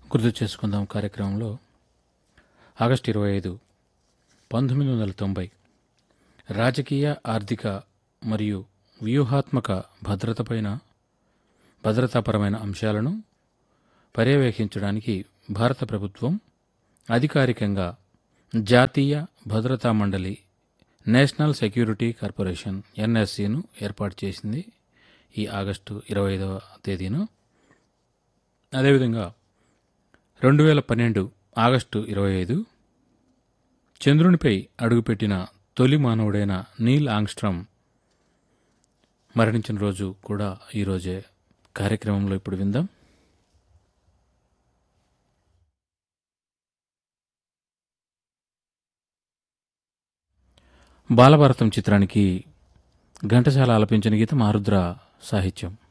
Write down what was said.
గుర్తు చేసుకుందాం కార్యక్రమంలో ఆగస్టు ఇరవై ఐదు పంతొమ్మిది వందల తొంభై రాజకీయ ఆర్థిక మరియు వ్యూహాత్మక భద్రతపైన భద్రతాపరమైన అంశాలను పర్యవేక్షించడానికి భారత ప్రభుత్వం అధికారికంగా జాతీయ భద్రతా మండలి నేషనల్ సెక్యూరిటీ కార్పొరేషన్ ఎన్ఎస్సిను ఏర్పాటు చేసింది ఈ ఆగస్టు ఇరవై ఐదవ తేదీన అదేవిధంగా రెండు వేల పన్నెండు ఆగస్టు ఇరవై ఐదు చంద్రునిపై అడుగుపెట్టిన తొలి మానవుడైన నీల్ ఆంగ్స్ట్రమ్ మరణించిన రోజు కూడా ఈరోజే కార్యక్రమంలో ఇప్పుడు విందాం బాలభారతం చిత్రానికి ఘంటసాల ఆలపించిన గీతం ఆరుద్ర సాహిత్యం